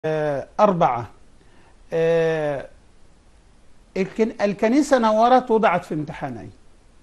آه، أربعة آه، الكن- الكنيسة نورت وضعت في امتحانين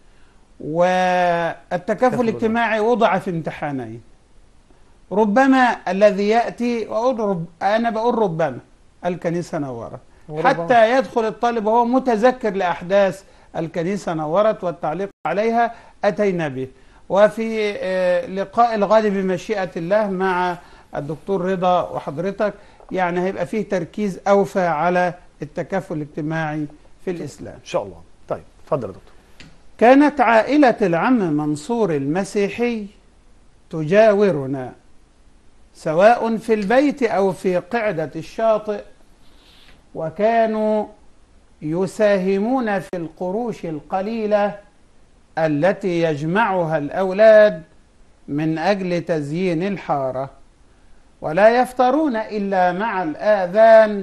والتكافل الاجتماعي وضع في امتحانين ربما الذي يأتي وأقول رب أنا بقول ربما الكنيسة نورت وربما. حتى يدخل الطالب وهو متذكر لأحداث الكنيسة نورت والتعليق عليها أتينا به وفي آه، لقاء الغد بمشيئة الله مع الدكتور رضا وحضرتك يعني هيبقى فيه تركيز أوفى على التكافل الاجتماعي في الإسلام ان شاء الله طيب اتفضل يا دكتور كانت عائلة العم منصور المسيحي تجاورنا سواء في البيت أو في قعدة الشاطئ وكانوا يساهمون في القروش القليلة التي يجمعها الأولاد من أجل تزيين الحارة ولا يفطرون إلا مع الآذان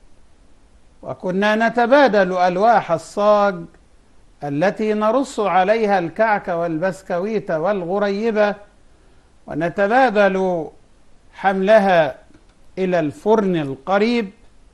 وكنا نتبادل ألواح الصاج التي نرص عليها الكعك والبسكويت والغريبة ونتبادل حملها إلى الفرن القريب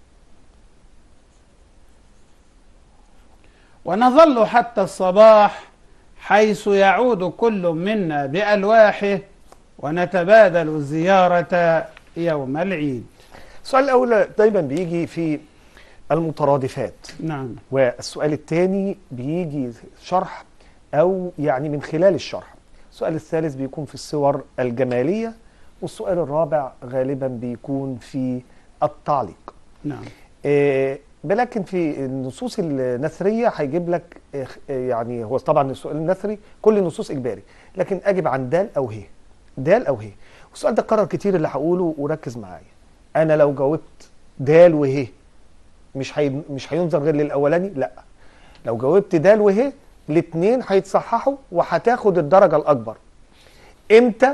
ونظل حتى الصباح حيث يعود كل منا بألواحه ونتبادل الزيارة يوم العيد السؤال الاول دايما بيجي في المترادفات نعم والسؤال الثاني بيجي شرح او يعني من خلال الشرح السؤال الثالث بيكون في الصور الجماليه والسؤال الرابع غالبا بيكون في التعليق نعم آه، ولكن في النصوص النثريه هيجيب لك آه، آه، يعني هو طبعا السؤال النثري كل النصوص اجباري لكن اجب عن دال او هي دال او هي والسؤال ده اتكرر كتير اللي هقوله وركز معايا انا لو جاوبت دال وهي مش هي مش هينظر غير للاولاني لا لو جاوبت دال وهي الاثنين هيتصححوا وهتاخد الدرجه الاكبر امتى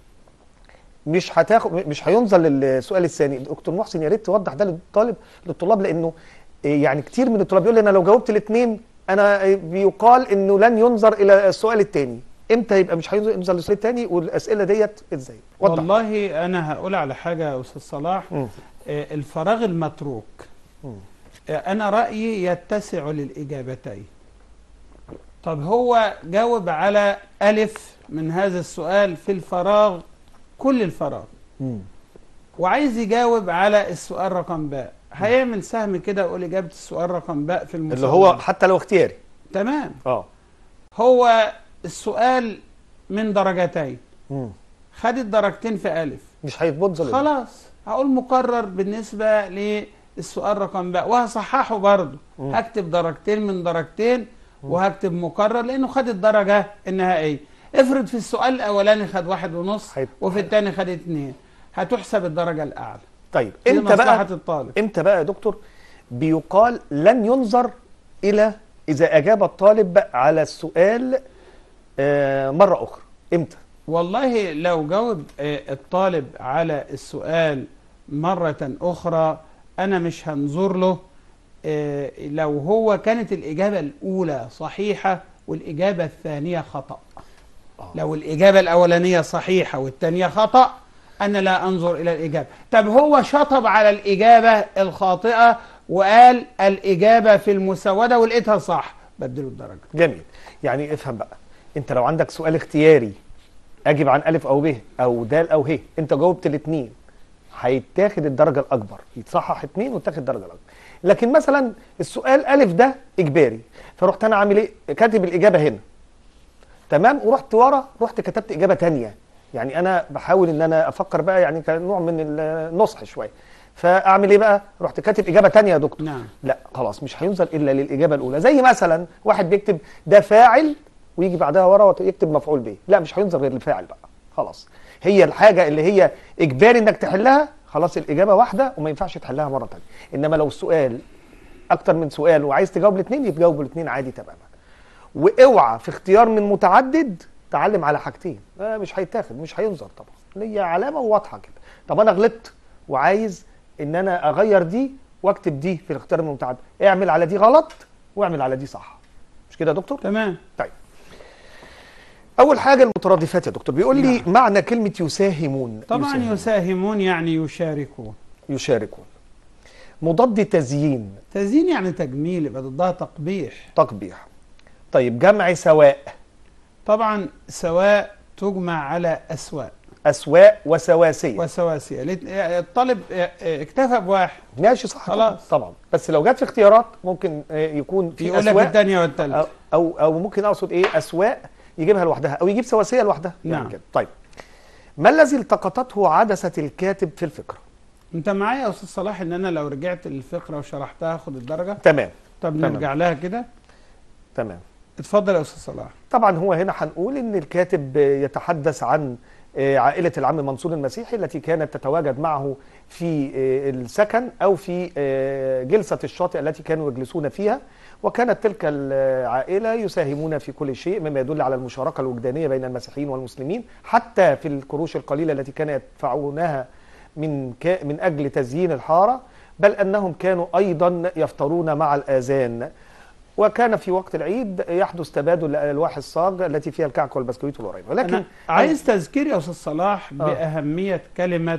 مش هتاخد مش هينظر للسؤال الثاني دكتور محسن يا ريت توضح ده للطالب للطلاب لانه إيه يعني كتير من الطلاب يقول لي انا لو جاوبت الاثنين انا بيقال انه لن ينظر الى السؤال الثاني امتى يبقى مش هينظر ينظر للسؤال الثاني والاسئله ديت ازاي وضح والله أنا هقول على حاجة يا أستاذ صلاح مم. آه، الفراغ المتروك مم. آه، أنا رأيي يتسع للإجابتين طب هو جاوب على ألف من هذا السؤال في الفراغ كل الفراغ مم. وعايز يجاوب على السؤال رقم باء هيعمل سهم كده يقول إجابة السؤال رقم باء في المسابقة اللي هو حتى لو اختياري تمام اه هو السؤال من درجتين مم. خد الدرجتين في ألف مش هيتبطل خلاص هقول مكرر بالنسبة للسؤال رقم باء وهصححه برضه مم. هكتب درجتين من درجتين وهكتب مكرر لأنه خد الدرجة النهائية افرض في السؤال الأولاني خد واحد ونص هيت- وفي الثاني خد اتنين هتحسب الدرجة الأعلى طيب دي امتى مصلحة بقى الطالب امتى بقى يا دكتور بيقال لن ينظر الى اذا اجاب الطالب على السؤال آه، مره اخرى امتى والله لو جاوب آه، الطالب على السؤال مرة أخرى أنا مش هنظر له آه، لو هو كانت الإجابة الأولى صحيحة والإجابة الثانية خطأ آه. لو الإجابة الأولانية صحيحة والثانية خطأ أنا لا أنظر إلى الإجابة طب هو شطب على الإجابة الخاطئة وقال الإجابة في المسودة ولقيتها صح بدله الدرجة جميل يعني افهم بقى انت لو عندك سؤال اختياري اجب عن الف او ب او د او ه انت جاوبت الاثنين هيتاخد الدرجه الاكبر يتصحح اثنين وتاخد الدرجه الاكبر لكن مثلا السؤال الف ده اجباري فرحت انا عامل ايه كاتب الاجابه هنا تمام ورحت ورا رحت كتبت اجابه تانية يعني انا بحاول ان انا افكر بقى يعني كنوع من النصح شويه فاعمل ايه بقى رحت كاتب اجابه تانية يا دكتور نعم لا خلاص مش هينظر الا للاجابه الاولى زي مثلا واحد بيكتب ده فاعل ويجي بعدها ورا يكتب مفعول به لا مش هينظر غير للفاعل بقى خلاص هي الحاجه اللي هي اجباري انك تحلها خلاص الاجابه واحده وما ينفعش تحلها مره ثانيه انما لو السؤال اكتر من سؤال وعايز تجاوب الاثنين يتجاوب الاثنين عادي تماما واوعى في اختيار من متعدد تعلم على حاجتين آه مش هيتاخد مش هينظر طبعا هي علامه واضحه كده طب انا غلطت وعايز ان انا اغير دي واكتب دي في الاختيار المتعدد اعمل على دي غلط واعمل على دي صح مش كده يا دكتور تمام طيب اول حاجه المترادفات يا دكتور بيقول لي معنى كلمه يساهمون طبعا يساهمون. يساهمون يعني يشاركون يشاركون مضاد تزيين تزيين يعني تجميل يبقى ضدها تقبيح تقبيح طيب جمع سواء طبعا سواء تجمع على أسواء أسواء وسواسية وسواسية الات- الطالب اكتفى بواحد ماشي صح خلاص. طبعا بس لو جت في اختيارات ممكن آه، يكون في يقول لك أسواء الثانية أو, والثالثة أو أو ممكن أقصد إيه أسواء يجيبها لوحدها أو يجيب سواسية لوحدها يعني نعم. كده طيب ما الذي التقطته عدسة الكاتب في الفكرة انت معايا يا استاذ صلاح ان انا لو رجعت للفقرة وشرحتها اخد الدرجة تمام طب تمام. نرجع لها كده تمام اتفضل يا استاذ صلاح طبعا هو هنا هنقول ان الكاتب يتحدث عن آه، عائلة العم منصور المسيحي التي كانت تتواجد معه في آه، السكن أو في آه، جلسة الشاطئ التي كانوا يجلسون فيها وكانت تلك العائلة يساهمون في كل شيء مما يدل على المشاركة الوجدانية بين المسيحيين والمسلمين حتى في القروش القليلة التي كانوا يدفعونها من كا- من أجل تزيين الحارة بل أنهم كانوا أيضا يفطرون مع الآذان وكان في وقت العيد يحدث تبادل الألواح الصاج التي فيها الكعك والبسكويت والقريب ولكن انا عايز تذكير يا استاذ صلاح آه. باهمية كلمة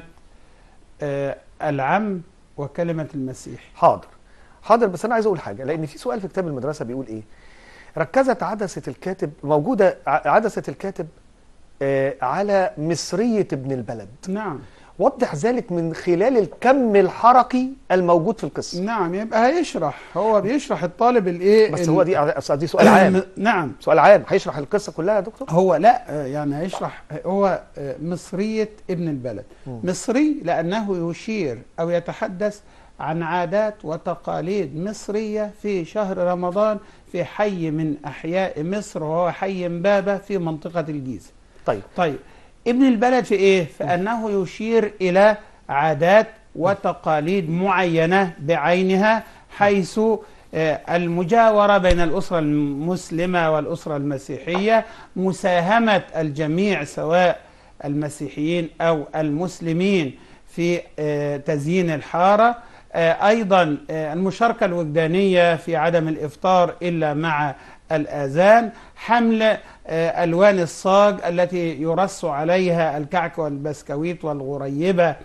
آه العم وكلمة المسيح حاضر حاضر بس انا عايز اقول حاجه لان في سؤال في كتاب المدرسه بيقول ايه ركزت عدسه الكاتب موجوده ع- عدسه الكاتب آه، على مصريه ابن البلد نعم وضح ذلك من خلال الكم الحركي الموجود في القصه نعم يبقى هيشرح هو بيشرح الطالب الايه بس ال- هو دي أصل دي سؤال عام نعم سؤال عام هيشرح القصه كلها يا دكتور هو لا آه، يعني هيشرح هو آه، مصرية ابن البلد مم. مصري لأنه يشير أو يتحدث عن عادات وتقاليد مصرية في شهر رمضان في حي من أحياء مصر وهو حي مبابة في منطقة الجيزة طيب طيب ابن البلد في إيه؟ فأنه يشير إلى عادات وتقاليد معينة بعينها حيث آه، المجاورة بين الأسرة المسلمة والأسرة المسيحية مساهمة الجميع سواء المسيحيين أو المسلمين في آه، تزيين الحارة آه، أيضا آه، المشاركة الوجدانية في عدم الإفطار إلا مع الآذان حمل آه، ألوان الصاج التي يرص عليها الكعك والبسكويت والغريبة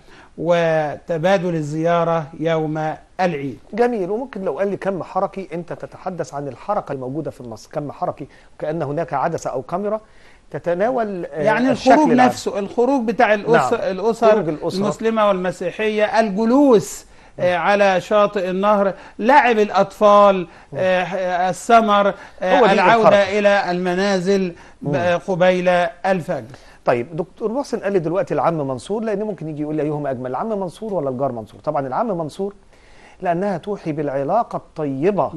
وتبادل الزيارة يوم العيد جميل وممكن لو قال لي كم حركي انت تتحدث عن الحركه الموجوده في النص كم حركي كان هناك عدسه او كاميرا تتناول آه، يعني الشكل الخروج العام. نفسه الخروج بتاع الأسر, نعم. الأسر, خروج الأسرة. المسلمة والمسيحية الجلوس آه، على شاطئ النهر لعب الأطفال آه، السمر آه، هو دي العودة الحركة. إلى المنازل ب- قبيل الفجر طيب دكتور محسن قال لي دلوقتي العم منصور لان ممكن يجي يقول لي ايهما اجمل العم منصور ولا الجار منصور طبعا العم منصور لانها توحي بالعلاقه الطيبه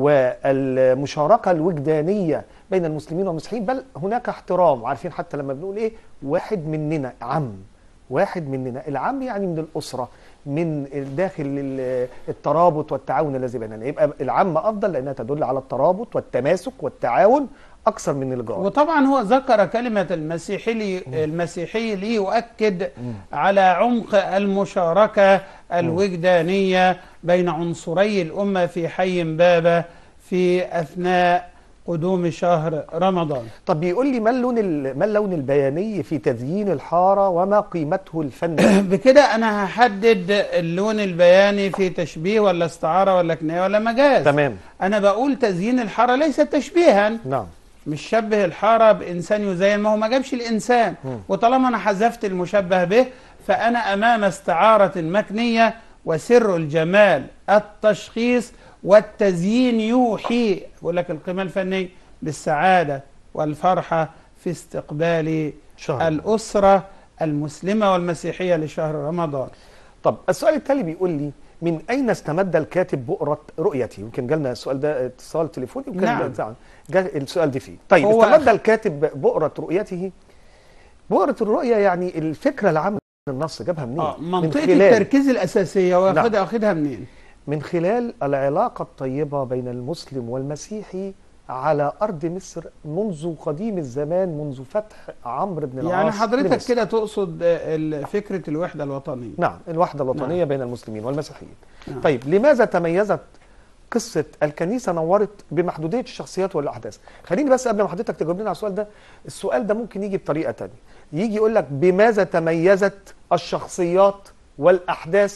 والمشاركه الوجدانيه بين المسلمين والمسيحيين بل هناك احترام عارفين حتى لما بنقول ايه واحد مننا عم واحد مننا العم يعني من الاسره من داخل ال- الترابط والتعاون الذي بيننا يبقى العم افضل لانها تدل على الترابط والتماسك والتعاون اكثر من الجار وطبعا هو ذكر كلمة المسيحي لي المسيحي ليؤكد على عمق المشاركة الوجدانية بين عنصري الأمة في حي مبابة في أثناء قدوم شهر رمضان طب بيقول لي ما اللون ال- ما اللون البياني في تزيين الحاره وما قيمته الفنيه بكده أنا هحدد اللون البياني في تشبيه ولا استعارة ولا كناية ولا مجاز تمام أنا بقول تزيين الحارة ليس تشبيها نعم مش شبه الحارة بإنسان يزين ما هو ما جابش الإنسان مم. وطالما أنا حذفت المشبه به فأنا أمام استعارة مكنية وسر الجمال التشخيص والتزيين يوحي بقول لك القيمة الفنية بالسعادة والفرحة في استقبال شهر الأسرة المسلمة والمسيحية لشهر رمضان طب السؤال التالي بيقول لي من اين استمد الكاتب بؤره رؤيته يمكن جالنا السؤال ده اتصال تليفوني يمكن نعم. ده- جاء السؤال ده فيه طيب هو استمد أخ- الكاتب بؤره رؤيته بؤره الرؤيه يعني الفكره العامه من النص جابها منين آه من منطقة خلال التركيز الأساسية واخدها نعم. واخدها منين؟ من خلال العلاقه الطيبه بين المسلم والمسيحي على ارض مصر منذ قديم الزمان منذ فتح عمرو بن العاص يعني حضرتك لمصر. كده تقصد آه، ال- فكرة الوحدة الوطنية نعم الوحدة الوطنية بين المسلمين والمسيحيين نعم. طيب لماذا تميزت قصة الكنيسة نورت بمحدودية الشخصيات والأحداث خليني بس قبل ما حضرتك تجاوب لنا على السؤال ده السؤال ده ممكن يجي بطريقة تانية يجي يقول لك بماذا تميزت الشخصيات والأحداث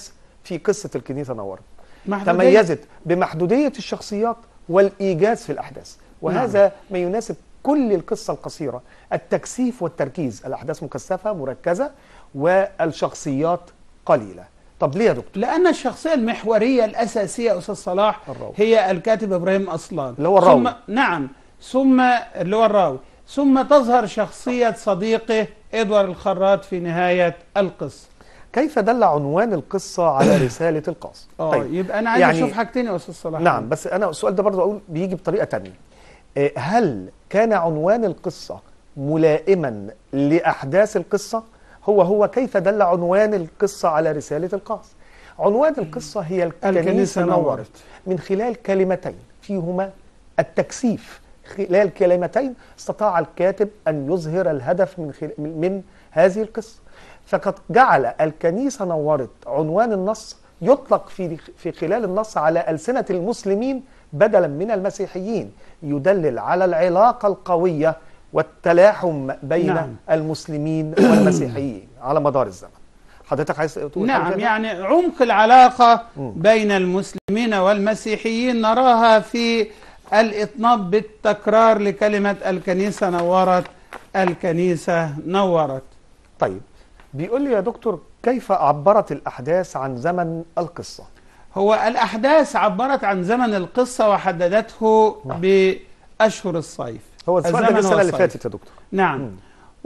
في قصه الكنيسه نورت محدودية. تميزت بمحدوديه الشخصيات والايجاز في الاحداث وهذا ما يناسب كل القصه القصيره التكثيف والتركيز الاحداث مكثفه مركزه والشخصيات قليله طب ليه يا دكتور لأن الشخصية المحورية الأساسية يا أستاذ صلاح الراوي. هي الكاتب إبراهيم أصلان اللي هو الراوي. ثم نعم ثم اللي هو الراوي ثم تظهر شخصية صديقه إدوار الخراط في نهاية القصة كيف دل عنوان القصه على رساله القاص اه طيب. يبقى أنا عايز يعني- أشوف حاجتين يا أستاذ صلاح نعم بس انا السؤال ده برضه اقول بيجي بطريقه تانية آه، هل كان عنوان القصه ملائما لاحداث القصه هو هو كيف دل عنوان القصه على رساله القاص عنوان القصه هي الكنيسه الكنيسة نورت نورت. من خلال كلمتين فيهما التكثيف خلال كلمتين استطاع الكاتب ان يظهر الهدف من خل... من من هذه القصه فقد جعل الكنيسه نورت عنوان النص يطلق في في خلال النص على السنه المسلمين بدلا من المسيحيين يدلل على العلاقه القويه والتلاحم بين نعم. نعم. المسلمين والمسيحيين على مدار الزمن حضرتك عايز تقول حاجة نعم كده؟ يعني عمق العلاقة مم. بين المسلمين والمسيحيين نراها في الإطناب بالتكرار لكلمة الكنيسة نورت الكنيسة نورت طيب بيقول لي يا دكتور كيف عبرت الأحداث عن زمن القصة هو الأحداث عبرت عن زمن القصة وحددته بأشهر الصيف هو السؤال ده الزمن السنة اللي والصيف. فاتت يا دكتور نعم مم.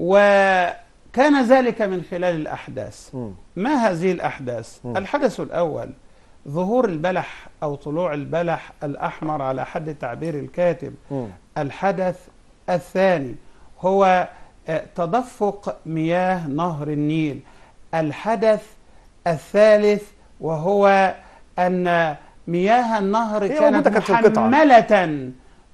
وكان ذلك من خلال الأحداث مم. ما هذه الأحداث؟ مم. الحدث الأول ظهور البلح أو طلوع البلح الأحمر على حد تعبير الكاتب مم. الحدث الثاني هو آه، تدفق مياه نهر النيل الحدث الثالث وهو أن مياه النهر هي كانت موجودة كانت في القطعة. محملة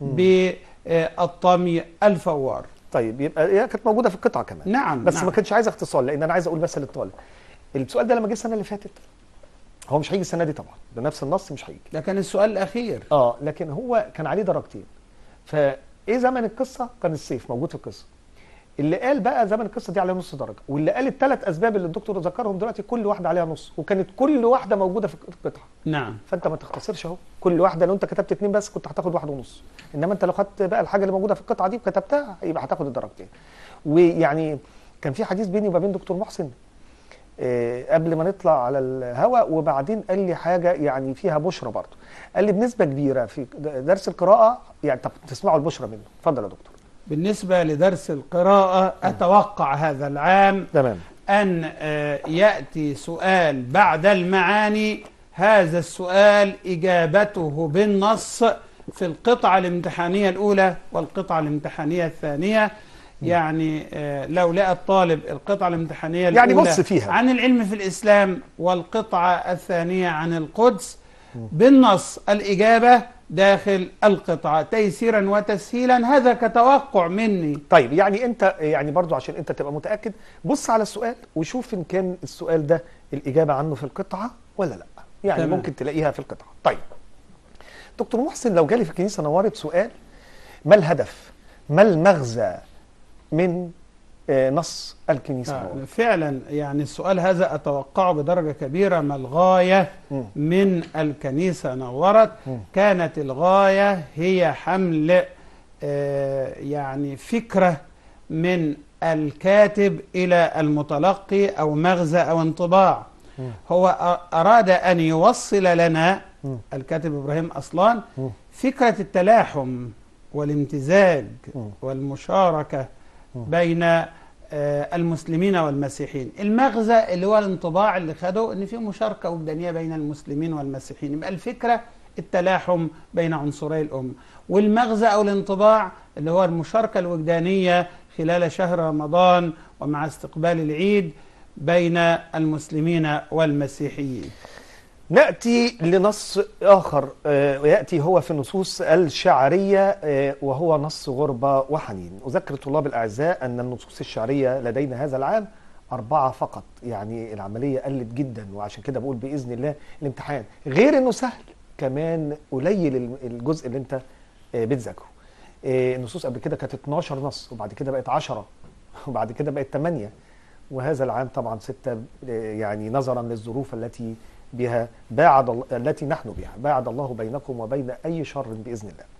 بالطمي الفوار طيب يبقى هي كانت موجودة في القطعة كمان نعم بس نعم. ما كانش عايز اختصار لأن أنا عايز أقول بس للطالب السؤال ده لما جه السنة اللي فاتت هو مش هيجي السنة دي طبعا بنفس النص مش هيجي ده كان السؤال الأخير اه لكن هو كان عليه درجتين فايه زمن القصه كان السيف موجود في القصه اللي قال بقى زمن القصه دي عليه نص درجه واللي قال الثلاث اسباب اللي الدكتور ذكرهم دلوقتي كل واحده عليها نص وكانت كل واحده موجوده في القطعه نعم فانت ما تختصرش اهو كل واحده لو انت كتبت اتنين بس كنت هتاخد واحد ونص انما انت لو خدت بقى الحاجه اللي موجوده في القطعه دي وكتبتها يبقى هتاخد الدرجتين ويعني كان في حديث بيني وما بين دكتور محسن آه، قبل ما نطلع على الهواء وبعدين قال لي حاجه يعني فيها بشرى برضه قال لي بنسبه كبيره في درس القراءه يعني طب تسمعوا البشرى منه اتفضل يا دكتور بالنسبة لدرس القراءة أتوقع هذا العام تمام أن آه، يأتي سؤال بعد المعاني هذا السؤال إجابته بالنص في القطعة الامتحانية الأولى والقطعة الامتحانية الثانية يعني آه، لو لقى الطالب القطعة الامتحانية يعني الأولى بص فيها. عن العلم في الإسلام والقطعة الثانية عن القدس بالنص الإجابة داخل القطعة تيسيرا وتسهيلا هذا كتوقع مني طيب يعني انت يعني برضو عشان انت تبقى متاكد بص على السؤال وشوف ان كان السؤال ده الاجابه عنه في القطعه ولا لا يعني تمام. ممكن تلاقيها في القطعه طيب دكتور محسن لو جالي في الكنيسه نورت سؤال ما الهدف ما المغزى من آه، نص الكنيسه آه، نورت فعلا يعني السؤال هذا أتوقعه بدرجة كبيرة ما الغاية مم. من الكنيسة نورت مم. كانت الغاية هي حمل آه، يعني فكرة من الكاتب إلى المتلقي أو مغزى أو انطباع مم. هو أ- أراد أن يوصل لنا مم. الكاتب إبراهيم أصلان مم. فكرة التلاحم والامتزاج مم. والمشاركة بين آه، المسلمين والمسيحيين المغزى اللي هو الانطباع اللي خده ان في مشاركة وجدانية بين المسلمين والمسيحيين يبقى الفكرة التلاحم بين عنصري الأمة والمغزى أو الانطباع اللي هو المشاركة الوجدانية خلال شهر رمضان ومع استقبال العيد بين المسلمين والمسيحيين ناتي لنص اخر آه، وياتي هو في النصوص الشعريه آه، وهو نص غربه وحنين اذكر الطلاب الاعزاء ان النصوص الشعريه لدينا هذا العام أربعة فقط يعني العملية قلت جدا وعشان كده بقول بإذن الله الامتحان غير إنه سهل كمان قليل الم- الجزء اللي أنت آه، بتذاكره آه، النصوص قبل كده كانت 12 نص وبعد كده بقت 10 وبعد كده بقت 8 وهذا العام طبعا ستة آه، يعني نظرا للظروف التي بها باعد الله التي نحن بها باعد الله بينكم وبين أي شر بإذن الله